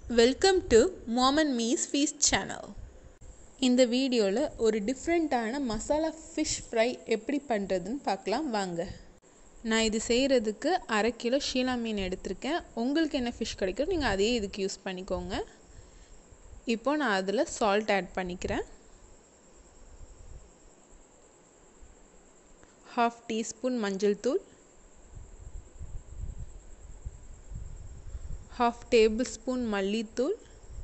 welcome to மோமன் மீஸ் ஃபீஸ் சேனல் இந்த வீடியோவில் ஒரு டிஃப்ரெண்ட்டான மசாலா ஃபிஷ் ஃப்ரை எப்படி பண்ணுறதுன்னு பார்க்கலாம் வாங்க நான் இது செய்கிறதுக்கு அரை கிலோ ஷீலா மீன் எடுத்திருக்கேன் உங்களுக்கு என்ன ஃபிஷ் கிடைக்கும் நீங்கள் அதே இதுக்கு யூஸ் பண்ணிக்கோங்க இப்போ நான் அதில் சால்ட் ஆட் பண்ணிக்கிறேன் ஹாஃப் டீஸ்பூன் மஞ்சள் தூள் ஹாஃப் டேபிள் ஸ்பூன் மல்லித்தூள்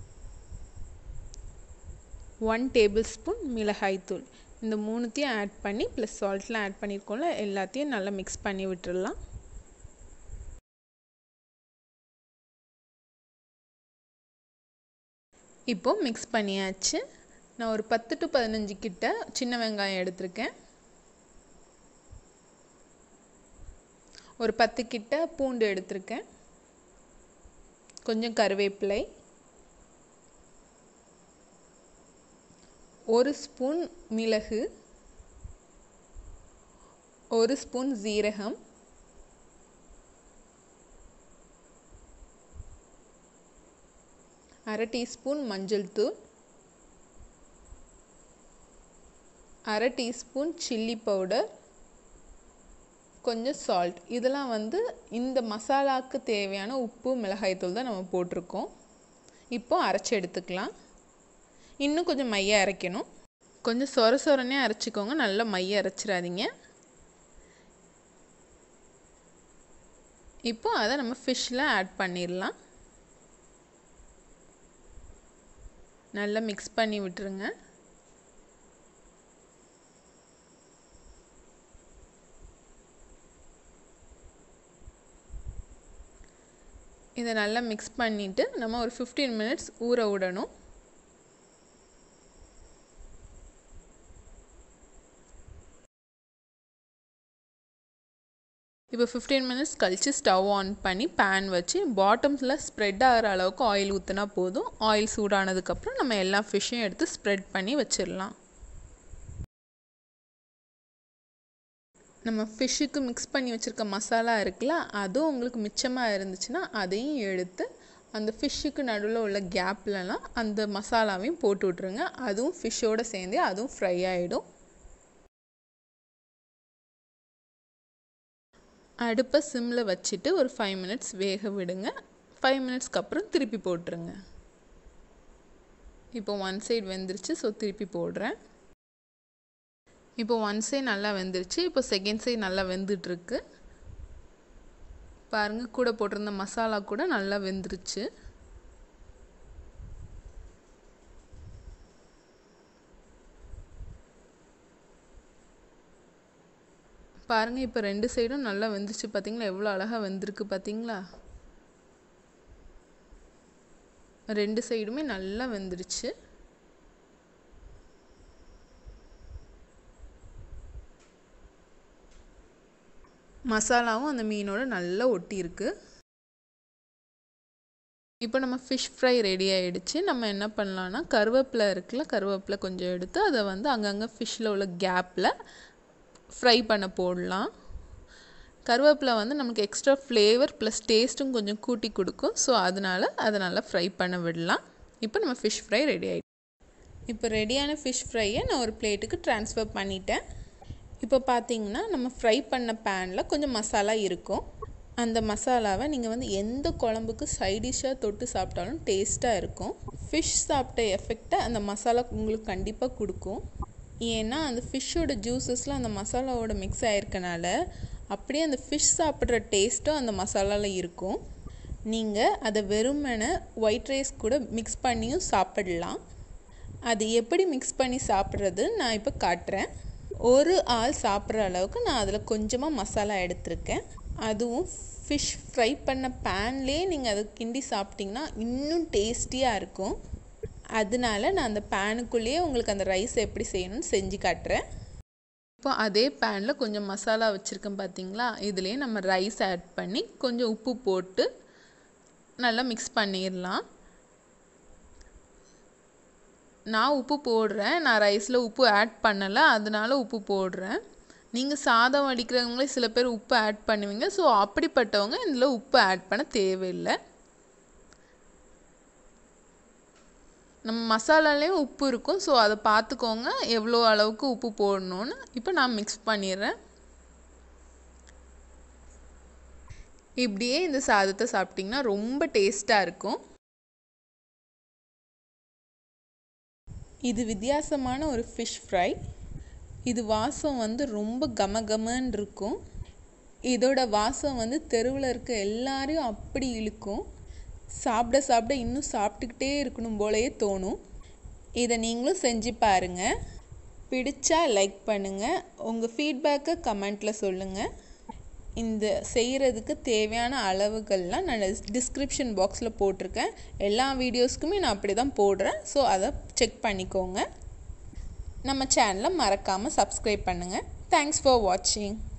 ஒன் டேபிள் ஸ்பூன் மிளகாய்த்தூள் இந்த மூணுத்தையும் ஆட் பண்ணி ப்ளஸ் சால்ட்லாம் ஆட் பண்ணியிருக்கோம்ல எல்லாத்தையும் நல்லா மிக்ஸ் பண்ணி விட்டுடலாம் இப்போது மிக்ஸ் பண்ணியாச்சு நான் ஒரு பத்து டு பதினஞ்சு கிட்ட சின்ன வெங்காயம் எடுத்திருக்கேன் ஒரு பத்து கிட்ட பூண்டு எடுத்திருக்கேன் கொஞ்சம் கருவேப்பிலை ஒரு ஸ்பூன் மிளகு ஒரு ஸ்பூன் ஜீரகம் அரை டீஸ்பூன் மஞ்சள் தூள் அரை டீஸ்பூன் சில்லி பவுடர் கொஞ்சம் சால்ட் இதெல்லாம் வந்து இந்த மசாலாவுக்கு தேவையான உப்பு மிளகாய்த்தூள் தான் நம்ம போட்டிருக்கோம் இப்போ அரைச்சி எடுத்துக்கலாம் இன்னும் கொஞ்சம் மைய அரைக்கணும் கொஞ்சம் சொர சொரனே அரைச்சிக்கோங்க நல்லா மைய அரைச்சிடாதீங்க இப்போ அதை நம்ம ஃபிஷ்ஷில் ஆட் பண்ணிடலாம் நல்லா மிக்ஸ் பண்ணி விட்டுருங்க இதை நல்லா மிக்ஸ் பண்ணிவிட்டு நம்ம ஒரு ஃபிஃப்டீன் மினிட்ஸ் ஊற விடணும் இப்போ ஃபிஃப்டீன் மினிட்ஸ் கழித்து ஸ்டவ் ஆன் பண்ணி பேன் வச்சு பாட்டம்ஸில் ஸ்ப்ரெட் ஆகிற அளவுக்கு ஆயில் ஊற்றினா போதும் ஆயில் சூடானதுக்கப்புறம் நம்ம எல்லா ஃபிஷ்ஷையும் எடுத்து ஸ்ப்ரெட் பண்ணி வச்சிடலாம் நம்ம ஃபிஷ்ஷுக்கு மிக்ஸ் பண்ணி வச்சுருக்க மசாலா இருக்குல்ல அதுவும் உங்களுக்கு மிச்சமாக இருந்துச்சுன்னா அதையும் எடுத்து அந்த ஃபிஷ்ஷுக்கு நடுவில் உள்ள கேப்லலாம் அந்த மசாலாவையும் போட்டு விட்ருங்க அதுவும் ஃபிஷ்ஷோடு சேர்ந்து அதுவும் ஃப்ரை ஆகிடும் அடுப்பை சிம்மில் வச்சுட்டு ஒரு ஃபைவ் மினிட்ஸ் வேக விடுங்க ஃபைவ் மினிட்ஸ்க்கு அப்புறம் திருப்பி போட்டுருங்க இப்போ ஒன் சைடு வெந்துருச்சு ஸோ திருப்பி போடுறேன் இப்போ ஒன் சைடு நல்லா வெந்துருச்சு இப்போ செகண்ட் சைடு நல்லா வெந்துட்டுருக்கு பாருங்கள் கூட போட்டிருந்த மசாலா கூட நல்லா வெந்துருச்சு பாருங்கள் இப்போ ரெண்டு சைடும் நல்லா வெந்துருச்சு பார்த்தீங்களா எவ்வளோ அழகாக வெந்திருக்கு பார்த்தீங்களா ரெண்டு சைடுமே நல்லா வெந்துருச்சு மசாலாவும் அந்த மீனோட நல்லா ஒட்டியிருக்கு இப்போ நம்ம ஃபிஷ் ஃப்ரை ரெடி ஆகிடுச்சு நம்ம என்ன பண்ணலான்னா கருவேப்பிலை இருக்குல்ல கருவேப்பிலை கொஞ்சம் எடுத்து அதை வந்து அங்கங்கே ஃபிஷ்ஷில் உள்ள கேப்பில் ஃப்ரை பண்ண போடலாம் கருவேப்பிலை வந்து நமக்கு எக்ஸ்ட்ரா ஃப்ளேவர் ப்ளஸ் டேஸ்ட்டும் கொஞ்சம் கூட்டி கொடுக்கும் ஸோ அதனால் அதை நல்லா ஃப்ரை பண்ண விடலாம் இப்போ நம்ம ஃபிஷ் ஃப்ரை ரெடி ஆகிடுச்சு இப்போ ரெடியான ஃபிஷ் ஃப்ரையை நான் ஒரு பிளேட்டுக்கு ட்ரான்ஸ்ஃபர் பண்ணிட்டேன் இப்போ பார்த்தீங்கன்னா நம்ம ஃப்ரை பண்ண பேனில் கொஞ்சம் மசாலா இருக்கும் அந்த மசாலாவை நீங்கள் வந்து எந்த குழம்புக்கு சைடிஷாக தொட்டு சாப்பிட்டாலும் டேஸ்ட்டாக இருக்கும் ஃபிஷ் சாப்பிட்ட எஃபெக்டை அந்த மசாலா உங்களுக்கு கண்டிப்பாக கொடுக்கும் ஏன்னா அந்த ஃபிஷ்ஷோட ஜூஸஸ்லாம் அந்த மசாலாவோட மிக்ஸ் ஆகிருக்கனால அப்படியே அந்த ஃபிஷ் சாப்பிட்ற டேஸ்ட்டும் அந்த மசாலாவில் இருக்கும் நீங்கள் அதை வெறுமனை ஒயிட் ரைஸ் கூட மிக்ஸ் பண்ணியும் சாப்பிடலாம் அது எப்படி மிக்ஸ் பண்ணி சாப்பிட்றது நான் இப்போ காட்டுறேன் ஒரு ஆள் சாப்பிட்ற அளவுக்கு நான் அதில் கொஞ்சமாக மசாலா எடுத்திருக்கேன் அதுவும் ஃபிஷ் ஃப்ரை பண்ண பேன்லேயே நீங்கள் அதை கிண்டி சாப்பிட்டிங்கன்னா இன்னும் டேஸ்டியாக இருக்கும் அதனால நான் அந்த பேனுக்குள்ளேயே உங்களுக்கு அந்த ரைஸ் எப்படி செய்யணும்னு செஞ்சு காட்டுறேன் இப்போ அதே பேனில் கொஞ்சம் மசாலா வச்சுருக்கேன் பார்த்தீங்களா இதுலேயே நம்ம ரைஸ் ஆட் பண்ணி கொஞ்சம் உப்பு போட்டு நல்லா மிக்ஸ் பண்ணிடலாம் நான் உப்பு போடுறேன் நான் ரைஸில் உப்பு ஆட் பண்ணலை அதனால உப்பு போடுறேன் நீங்கள் சாதம் வடிக்கிறவங்களே சில பேர் உப்பு ஆட் பண்ணுவீங்க ஸோ அப்படிப்பட்டவங்க இதில் உப்பு ஆட் பண்ண தேவையில்லை நம்ம மசாலாலேயும் உப்பு இருக்கும் ஸோ அதை பார்த்துக்கோங்க எவ்வளோ அளவுக்கு உப்பு போடணும்னு இப்போ நான் மிக்ஸ் பண்ணிடுறேன் இப்படியே இந்த சாதத்தை சாப்பிட்டிங்கன்னா ரொம்ப டேஸ்ட்டாக இருக்கும் இது வித்தியாசமான ஒரு ஃபிஷ் ஃப்ரை இது வாசம் வந்து ரொம்ப கம கமன்னு இருக்கும் இதோட வாசம் வந்து தெருவில் இருக்க எல்லாரையும் அப்படி இழுக்கும் சாப்பிட சாப்பிட இன்னும் சாப்பிட்டுக்கிட்டே இருக்கணும் போலயே தோணும் இதை நீங்களும் செஞ்சு பாருங்கள் பிடிச்சா லைக் பண்ணுங்கள் உங்கள் ஃபீட்பேக்கை கமெண்ட்டில் சொல்லுங்கள் இந்த செய்கிறதுக்கு தேவையான அளவுகள்லாம் நான் டிஸ்கிரிப்ஷன் பாக்ஸில் போட்டிருக்கேன் எல்லா வீடியோஸ்க்குமே நான் அப்படி தான் போடுறேன் ஸோ அதை செக் பண்ணிக்கோங்க நம்ம சேனலை மறக்காமல் சப்ஸ்கிரைப் பண்ணுங்கள் தேங்க்ஸ் ஃபார் வாட்சிங்